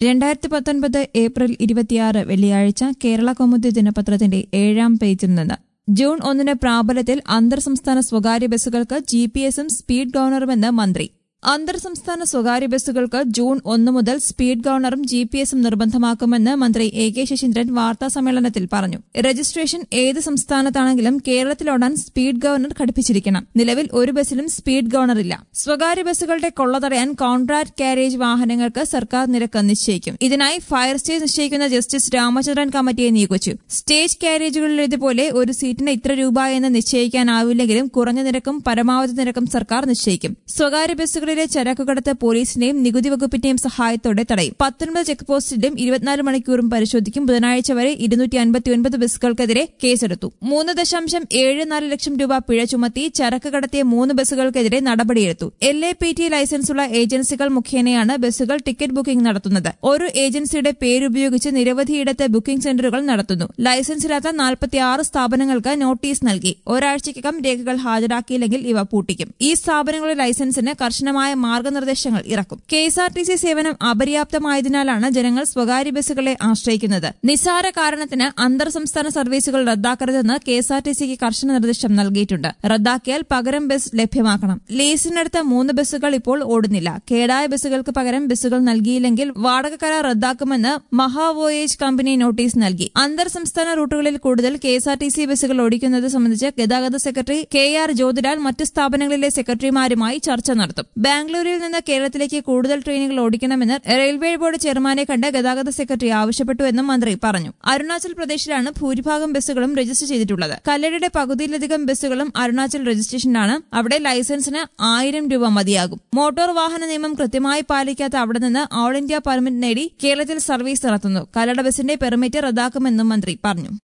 രണ്ടായിരത്തി പത്തൊൻപത് ഏപ്രിൽ ഇരുപത്തിയാറ് വെള്ളിയാഴ്ച കേരള കൗമുദി ദിനപത്രത്തിന്റെ ഏഴാം പേജിൽ നിന്ന് ജൂൺ ഒന്നിന് പ്രാബല്യത്തിൽ അന്തർ സംസ്ഥാന സ്വകാര്യ ബസ്സുകൾക്ക് ജി പി എസും സ്പീഡ് ഗവർണറുമെന്ന് മന്ത്രി അന്തർ സംസ്ഥാന സ്വകാര്യ ബസ്സുകൾക്ക് ജൂൺ ഒന്ന് മുതൽ സ്പീഡ് ഗവർണറും ജി പി എസും നിർബന്ധമാക്കുമെന്ന് മന്ത്രി എ കെ ശശീന്ദ്രൻ വാർത്താ സമ്മേളനത്തിൽ പറഞ്ഞു രജിസ്ട്രേഷൻ ഏത് സംസ്ഥാനത്താണെങ്കിലും കേരളത്തിലോടാൻ സ്പീഡ് ഗവർണർ ഘടിപ്പിച്ചിരിക്കണം നിലവിൽ ഒരു ബസ്സിലും സ്പീഡ് ഗവർണർ ഇല്ല സ്വകാര്യ ബസ്സുകളുടെ കൊള്ള തടയാൻ കോൺട്രാക്ട് കാരേജ് വാഹനങ്ങൾക്ക് സർക്കാർ നിരക്ക് നിശ്ചയിക്കും ഇതിനായി ഫയർ സ്റ്റേജ് നിശ്ചയിക്കുന്ന ജസ്റ്റിസ് രാമചന്ദ്രൻ കമ്മിറ്റിയെ നിയോഗിച്ചു സ്റ്റേജ് കാരേജുകളിലേതുപോലെ ഒരു സീറ്റിന് ഇത്ര രൂപ എന്ന് നിശ്ചയിക്കാനാവില്ലെങ്കിലും കുറഞ്ഞ നിരക്കും പരമാവധി നിരക്കും സർക്കാർ നിശ്ചയിക്കും സ്വകാര്യ ബസ്സുകളിലെ ചരക്കുകടത്ത് പോലീസിന്റെയും നികുതി വകുപ്പിന്റെയും സഹായത്തോടെ തടയും പത്തൊൻപത് ചെക്ക് പോസ്റ്റിലും ഇരുപത്തിനാല് മണിക്കൂറും പരിശോധിക്കും ബുധനാഴ്ച വരെ ഇരുന്നൂറ്റി അൻപത്തിയൊൻപത് ബസ്സുകൾക്കെതിരെ കേസെടുത്തു മൂന്ന് ദശാംശം ഏഴ് നാല് ലക്ഷം രൂപ പിഴ ചുമത്തി ചരക്ക് കടത്തിയ മൂന്ന് ബസ്സുകൾക്കെതിരെ നടപടിയെടുത്തു എൽ എ പി ടി ലൈസൻസുള്ള ഏജൻസികൾ മുഖേനയാണ് ബസ്സുകൾ ടിക്കറ്റ് ബുക്കിംഗ് നടത്തുന്നത് ഒരു ഏജൻസിയുടെ പേരുപയോഗിച്ച് നിരവധിയിടത്ത് ബുക്കിംഗ് സെന്ററുകൾ നടത്തുന്നു ലൈസൻസില്ലാത്ത നാൽപ്പത്തിയാറ് സ്ഥാപനങ്ങൾക്ക് നോട്ടീസ് നൽകി ഒരാഴ്ചയ്ക്കകം രേഖകൾ ഹാജരാക്കിയില്ലെങ്കിൽ ഇവ പൂട്ടിക്കും ഈ സ്ഥാപനങ്ങളുടെ ലൈസൻസിന് കർശനമായ മാർഗനിർദ്ദേശങ്ങൾ ഇറക്കും K S R T C സേവനം അപര്യാപ്തമായതിനാലാണ് ജനങ്ങൾ സ്വകാര്യ ബസ്സുകളെ ആശ്രയിക്കുന്നത് നിസ്സാര കാരണത്തിന് അന്തർ സംസ്ഥാന സർവീസുകൾ റദ്ദാക്കരുതെന്ന് കെ എസ് ആർ ടി സിക്ക് കർശന നിർദ്ദേശം നൽകിയിട്ടുണ്ട് റദ്ദാക്കിയാൽ പകരം ബസ് ലഭ്യമാക്കണം ലീസിനെടുത്ത മൂന്ന് ബസ്സുകൾ ഇപ്പോൾ ഓടുന്നില്ല കേടായ ബസ്സുകൾക്ക് പകരം ബസ്സുകൾ നൽകിയില്ലെങ്കിൽ വാടക കരാർ റദ്ദാക്കുമെന്ന് മഹാവോയേജ് കമ്പനി നോട്ടീസ് നൽകി അന്തർ സംസ്ഥാന റൂട്ടുകളിൽ കൂടുതൽ K S R T C ബസ്സുകൾ ഓടിക്കുന്നത് സംബന്ധിച്ച് ഗതാഗത സെക്രട്ടറി കെ ആർ ജ്യോതിലാൽ മറ്റ് സ്ഥാപനങ്ങളിലെ സെക്രട്ടറിമാരുമായി ചർച്ച നടത്തും ബാംഗ്ലൂരിൽ നിന്ന് കേരളത്തിലേക്ക് കൂടുതൽ ട്രെയിനുകൾ ഓടിക്കണമെന്ന് റെയിൽവേ ബോർഡ് ചെയർമാനെ കണ്ട് ഗതാഗത സെക്രട്ടറി ആവശ്യപ്പെട്ടുവെന്നും മന്ത്രി പറഞ്ഞു അരുണാചൽ പ്രദേശിലാണ് ഭൂരിഭാഗം ബസ്സുകളും രജിസ്റ്റർ ചെയ്തിട്ടുള്ളത് കല്ലടയുടെ പകുതിയിലധികം ബസ്സുകളും അരുണാചൽ രജിസ്ട്രേഷനാണ് അവിടെ ലൈസൻസിന് ആയിരം രൂപ മതിയാകും മോട്ടോർ വാഹന നിയമം കൃത്യമായി പാലിക്കാത്ത അവിടെ നിന്ന് ഓൾ ഇന്ത്യ പെർമിറ്റ് നേടി കേരളത്തിൽ സർവീസ് നടത്തുന്നു കല്ലട ബസിന്റെ പെർമിറ്റ് റദ്ദാക്കുമെന്നും മന്ത്രി പറഞ്ഞു